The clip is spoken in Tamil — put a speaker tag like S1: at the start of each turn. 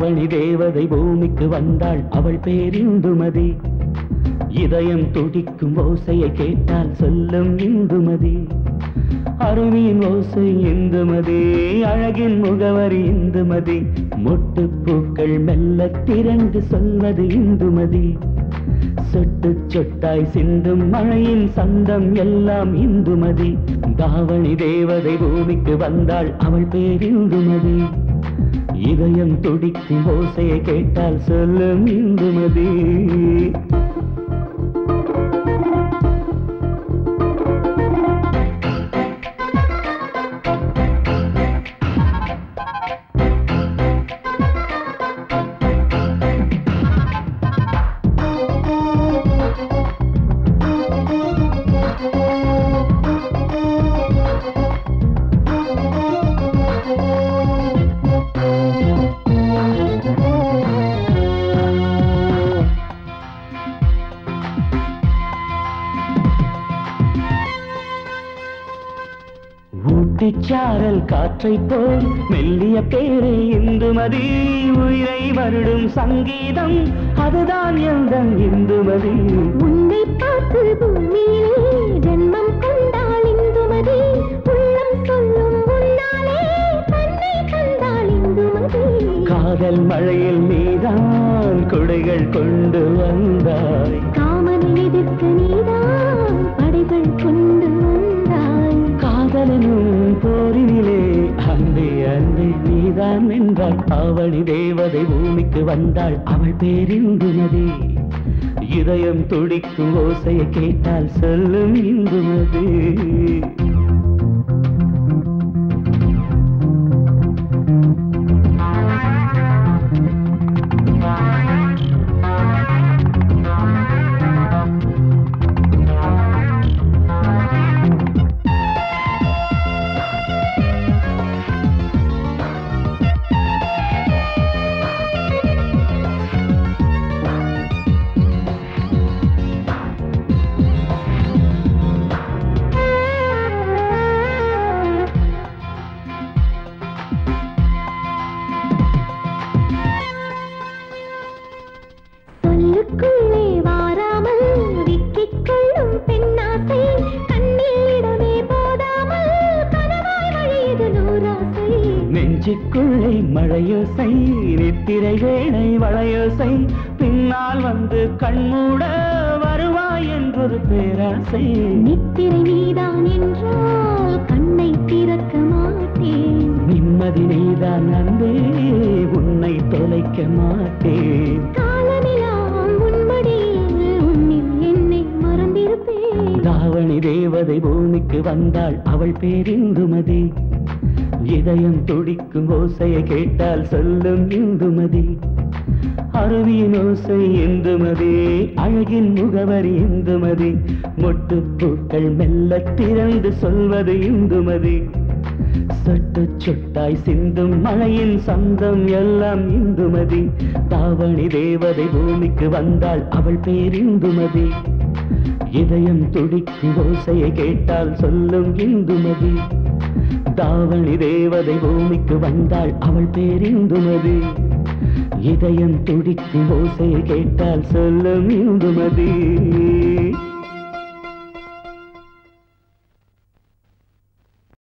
S1: தாவணி தேவதை பூமிக்கு வந்தாள் அவள் பேர் இந்துமதி இதயம் துடிக்கும் ஓசையை கேட்டால் சொல்லும் இந்துமதி அருவியின் ஓசை இந்துமதி அழகின் முகவரி இந்துமதி மொட்டுப்பூக்கள் மெல்ல திரண்டு சொல்வது இந்துமதி சொட்டு சொட்டாய் சிந்தும் மழையின் சந்தம் எல்லாம் இந்துமதி தாவணி தேவதை பூமிக்கு வந்தாள் அவள் பேர் இந்துமதி இதயம் துடிக்கும் ஓசையை கேட்டால் சொல்லும் இந்துமதி ஊட்டிச்சாரல் காற்றை போல் மெல்லிய பேரே இந்துமதி உயிரை வருடும் சங்கீதம் அதுதான் எந்த இந்துமதி
S2: உன்னை பார்த்து பூமியிலே ஜென்மம் கொண்டாள் இந்துமதி உள்ளம் சொல்லும் உன்னாலே தன்னை தந்தாள் இந்துமதி
S1: காதல் மழையில் நீதான் குடைகள் கொண்டு வந்தாய்
S2: காமனை எதிர்க்க நீதான் படைகள் கொண்டு வந்தாய்
S1: காதலனும் போரினிலே அன்பே அன்பே நீதான் வென்றாய் அவளி தேவதை பூமிக்கு வந்தாள் அவள் பேரிந்துமதி இதயம் துடிக்கும் ஓசையை கேட்டால் சொல்லும் இந்துமதி
S2: சொல்லுக்குள்ளே வாராமல் விக்கிக் கொள்ளும் பெண்ணாசை கண்ணில் இடமே போதாமல் கனவாய் வழியது நூறாசை
S1: நெஞ்சுக்குள்ளே மழையோசை நித்திரை வேளை வளையோசை பின்னால் வந்து கண்மூட வருவாய் என்றொரு பேராசை
S2: நித்திரை நீதான் என்றால் கண்ணை திறக்க மாட்டேன்
S1: நிம்மதி நீதான் அன்பே உன்னை தொலைக்க மாட்டேன்
S2: காலமெல்லாம் உன்மடியில் உன்னில் என்னை மறந்திருப்பேன்
S1: தாவணி தேவதை பூமிக்கு வந்தாள் அவள் பேரிந்துமதி இதயம் துடிக்கும் ஓசையை கேட்டால் சொல்லும் இந்துமதி அருவியின் ஓசை இந்துமதி அழகின் முகவரி இந்துமதி மொட்டுப்பூக்கள் மெல்ல திறந்து சொல்வது இந்துமதி சொட்டு சொட்டாய் சிந்தும் மழையின் சந்தம் எல்லாம் இந்துமதி தாவணி தேவதை பூமிக்கு வந்தாள் அவள் பேர் இந்துமதி இதயம் துடிக்கும் ஓசையை கேட்டால் சொல்லும் இந்துமதி தாவணி தேவதை பூமிக்கு வந்தாள் அவள் பேர் இந்துமதி இதயம் துடிக்கும் ஓசையை கேட்டால் சொல்லும் இந்துமதி